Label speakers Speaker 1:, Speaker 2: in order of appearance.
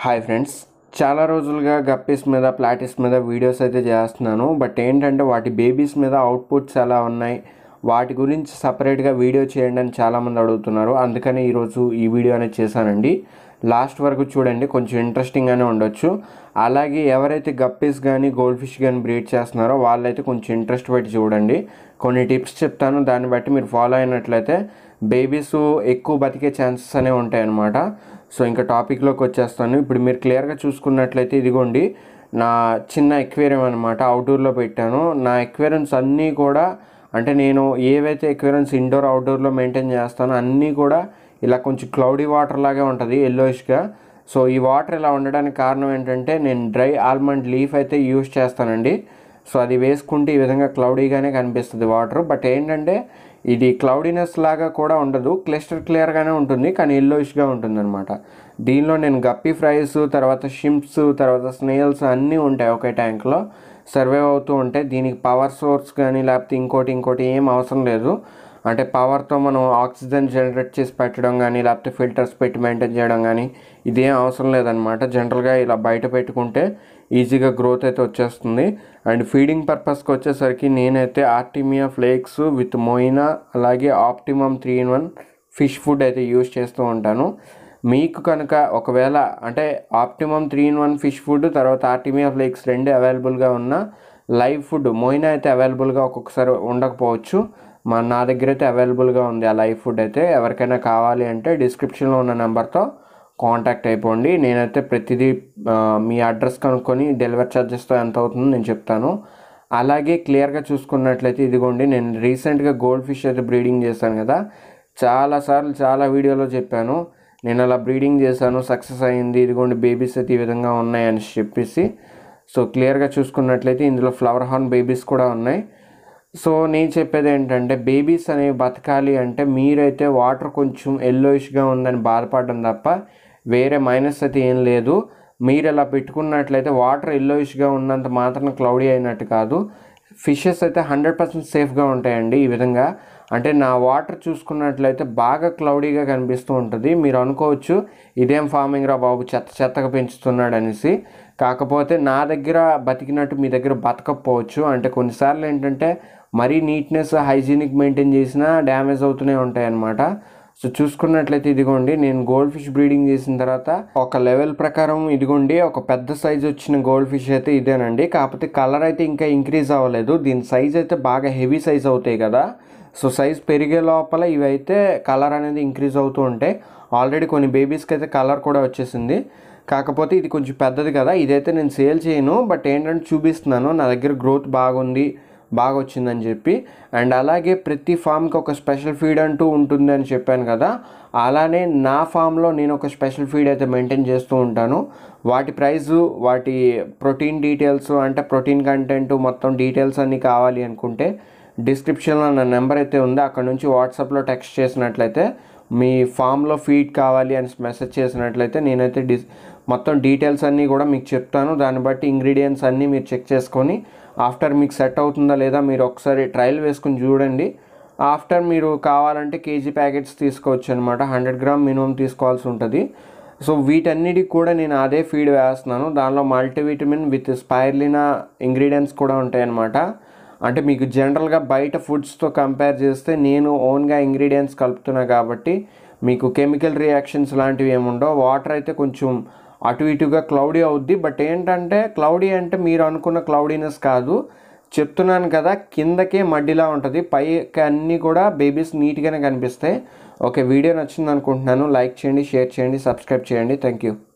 Speaker 1: hi friends చాలా రోజులుగా guppies మీద ప్లాటిస్ మీద వీడియోస్ అయితే చేస్తున్నాను బట్ ఏంటంటే వాటి బేబీస్ మీద అవుట్పుట్స్ ఎలా ఉన్నాయి వాటి గురించి సపరేట్గా వీడియో చేయండి అని చాలామంది అడుగుతున్నారు అందుకని ఈరోజు ఈ వీడియో అనేది చేశానండి లాస్ట్ వరకు చూడండి కొంచెం ఇంట్రెస్టింగ్గానే ఉండొచ్చు అలాగే ఎవరైతే గప్పీస్ కానీ గోల్డ్ ఫిష్ కానీ బ్రీడ్ చేస్తున్నారో వాళ్ళైతే కొంచెం ఇంట్రెస్ట్ పెట్టి చూడండి కొన్ని టిప్స్ చెప్తాను దాన్ని బట్టి మీరు ఫాలో అయినట్లయితే బేబీస్ ఎక్కువ బతికే ఛాన్సెస్ అనేవి ఉంటాయన్నమాట సో ఇంకా టాపిక్లోకి వచ్చేస్తాను ఇప్పుడు మీరు క్లియర్గా చూసుకున్నట్లయితే ఇదిగోండి నా చిన్న ఎక్వేరియం అనమాట అవుట్డోర్లో పెట్టాను నా ఎక్వేరియమ్స్ అన్నీ కూడా అంటే నేను ఏవైతే ఎక్వేరియమ్స్ ఇండోర్ అవుట్డోర్లో మెయింటైన్ చేస్తానో అన్నీ కూడా ఇలా కొంచెం క్లౌడీ వాటర్ లాగే ఉంటుంది ఎల్లోయిష్గా సో ఈ వాటర్ ఇలా ఉండడానికి కారణం ఏంటంటే నేను డ్రై ఆల్మండ్ లీఫ్ అయితే యూస్ చేస్తానండి సో అది వేసుకుంటే ఈ విధంగా క్లౌడీగానే కనిపిస్తుంది వాటర్ బట్ ఏంటంటే ఇది క్లౌడీనెస్ లాగా కూడా ఉండదు క్లిస్టర్ క్లియర్గానే ఉంటుంది కానీ ఎల్లోయిష్గా ఉంటుంది అనమాట దీనిలో నేను గప్పీ ఫ్రైస్ తర్వాత షింప్స్ తర్వాత స్నేల్స్ అన్నీ ఉంటాయి ఒకే ట్యాంక్లో సర్వైవ్ అవుతూ ఉంటాయి దీనికి పవర్ సోర్స్ కానీ లేకపోతే ఇంకోటి ఇంకోటి ఏం అవసరం లేదు అంటే పవర్తో మనం ఆక్సిజన్ జనరేట్ చేసి పెట్టడం కానీ లేకపోతే ఫిల్టర్స్ పెట్టి మెయింటైన్ చేయడం కానీ ఇదేం అవసరం లేదనమాట జనరల్గా ఇలా బయట పెట్టుకుంటే ఈజీగా గ్రోత్ అయితే వచ్చేస్తుంది అండ్ ఫీడింగ్ పర్పస్కి వచ్చేసరికి నేనైతే ఆర్టిమియా ఫ్లేక్స్ విత్ మోయినా అలాగే optimum three in one fish food అయితే యూస్ చేస్తూ ఉంటాను మీకు కనుక ఒకవేళ అంటే optimum three in one fish food తర్వాత ఆర్టిమియా ఫ్లేక్స్ రెండు అవైలబుల్గా ఉన్న లైవ్ ఫుడ్ మోయినా అయితే అవైలబుల్గా ఒక్కొక్కసారి ఉండకపోవచ్చు మా నా దగ్గర అయితే అవైలబుల్గా ఉంది ఆ లైవ్ ఫుడ్ అయితే ఎవరికైనా కావాలి అంటే డిస్క్రిప్షన్లో ఉన్న నెంబర్తో కాంటాక్ట్ అయిపోండి నేనైతే ప్రతిదీ ఆ, మీ అడ్రస్ కనుక్కొని డెలివరీ ఛార్జెస్తో ఎంత అవుతుందో నేను చెప్తాను అలాగే క్లియర్గా చూసుకున్నట్లయితే ఇదిగోండి నేను రీసెంట్గా గోల్డ్ ఫిష్ అయితే బ్రీడింగ్ చేశాను కదా చాలాసార్లు చాలా వీడియోలో చెప్పాను నేను అలా బ్రీడింగ్ చేశాను సక్సెస్ అయ్యింది ఇదిగోండి బేబీస్ అయితే ఈ విధంగా ఉన్నాయని చెప్పేసి సో క్లియర్గా చూసుకున్నట్లయితే ఇందులో ఫ్లవర్ హార్న్ బేబీస్ కూడా ఉన్నాయి సో నేను చెప్పేది ఏంటంటే బేబీస్ అనేవి బతకాలి అంటే మీరైతే వాటర్ కొంచెం ఎల్లోయిష్గా ఉందని బాధపడడం తప్ప వేరే మైనస్ అయితే ఏం లేదు మీరు ఇలా పెట్టుకున్నట్లయితే వాటర్ ఎల్లోయిష్గా ఉన్నంత మాత్రం క్లౌడీ అయినట్టు కాదు ఫిషెస్ అయితే హండ్రెడ్ పర్సెంట్ సేఫ్గా ఉంటాయండి ఈ విధంగా అంటే నా వాటర్ చూసుకున్నట్లయితే బాగా క్లౌడీగా కనిపిస్తూ ఉంటుంది మీరు అనుకోవచ్చు ఇదేం ఫార్మింగ్ రా బాబు చెత్త చెత్తగా పెంచుతున్నాడు అనేసి కాకపోతే నా దగ్గర బతికినట్టు మీ దగ్గర బతకపోవచ్చు అంటే కొన్నిసార్లు ఏంటంటే మరీ నీట్నెస్ హైజీనిక్ మెయింటైన్ చేసినా డ్యామేజ్ అవుతూనే ఉంటాయి అన్నమాట సో చూసుకున్నట్లయితే ఇదిగోండి నేను గోల్డ్ ఫిష్ బ్రీడింగ్ చేసిన తర్వాత ఒక లెవెల్ ప్రకారం ఇదిగోండి ఒక పెద్ద సైజ్ వచ్చిన గోల్డ్ ఫిష్ అయితే ఇదేనండి కాకపోతే కలర్ అయితే ఇంకా ఇంక్రీజ్ అవ్వలేదు దీని సైజ్ అయితే బాగా హెవీ సైజ్ అవుతాయి కదా సో సైజ్ పెరిగే లోపల ఇవైతే కలర్ అనేది ఇంక్రీజ్ అవుతూ ఉంటాయి ఆల్రెడీ కొన్ని బేబీస్కి అయితే కలర్ కూడా వచ్చేసింది కాకపోతే ఇది కొంచెం పెద్దది కదా ఇదైతే నేను సేల్ చేయను బట్ ఏంటంటే చూపిస్తున్నాను నా దగ్గర గ్రోత్ బాగుంది బాగా వచ్చిందని చెప్పి అండ్ అలాగే ప్రతి ఫామ్కి ఒక స్పెషల్ ఫీడ్ అంటూ ఉంటుంది అని చెప్పాను కదా అలానే నా ఫామ్లో నేను ఒక స్పెషల్ ఫీడ్ అయితే మెయింటైన్ చేస్తూ ఉంటాను వాటి ప్రైజు వాటి ప్రోటీన్ డీటెయిల్స్ అంటే ప్రోటీన్ కంటెంట్ మొత్తం డీటెయిల్స్ అన్నీ కావాలి అనుకుంటే డిస్క్రిప్షన్లో నా నెంబర్ అయితే ఉంది అక్కడ నుంచి వాట్సాప్లో టెక్స్ట్ చేసినట్లయితే మీ ఫామ్లో ఫీడ్ కావాలి అని మెసేజ్ చేసినట్లయితే నేనైతే డిస్ మొత్తం డీటెయిల్స్ అన్నీ కూడా మీకు చెప్తాను దాన్ని బట్టి ఇంగ్రీడియంట్స్ అన్నీ మీరు చెక్ చేసుకొని ఆఫ్టర్ మీకు సెట్ అవుతుందా లేదా మీరు ఒకసారి ట్రయల్ వేసుకుని చూడండి ఆఫ్టర్ మీరు కావాలంటే కేజీ ప్యాకెట్స్ తీసుకోవచ్చు అనమాట హండ్రెడ్ గ్రామ్ మినిమం తీసుకోవాల్సి ఉంటుంది సో వీటన్నిటికి కూడా నేను అదే ఫీడ్ వేస్తున్నాను దానిలో మల్టీవిటమిన్ విత్ స్పైర్లినా ఇంగ్రీడియంట్స్ కూడా ఉంటాయన్నమాట అంటే మీకు జనరల్గా బయట ఫుడ్స్తో కంపేర్ చేస్తే నేను ఓన్గా ఇంగ్రీడియంట్స్ కలుపుతున్నా కాబట్టి మీకు కెమికల్ రియాక్షన్స్ లాంటివి ఏముండవు వాటర్ అయితే కొంచెం అటు ఇటుగా క్లౌడీ అవుద్ది బట్ ఏంటంటే క్లౌడీ అంటే మీరు అనుకున్న క్లౌడీనెస్ కాదు చెప్తున్నాను కదా కిందకే మడ్డిలా ఉంటుంది పైకి అన్నీ కూడా బేబీస్ నీట్గానే కనిపిస్తాయి ఓకే వీడియో నచ్చింది అనుకుంటున్నాను లైక్ చేయండి షేర్ చేయండి సబ్స్క్రైబ్ చేయండి థ్యాంక్ యూ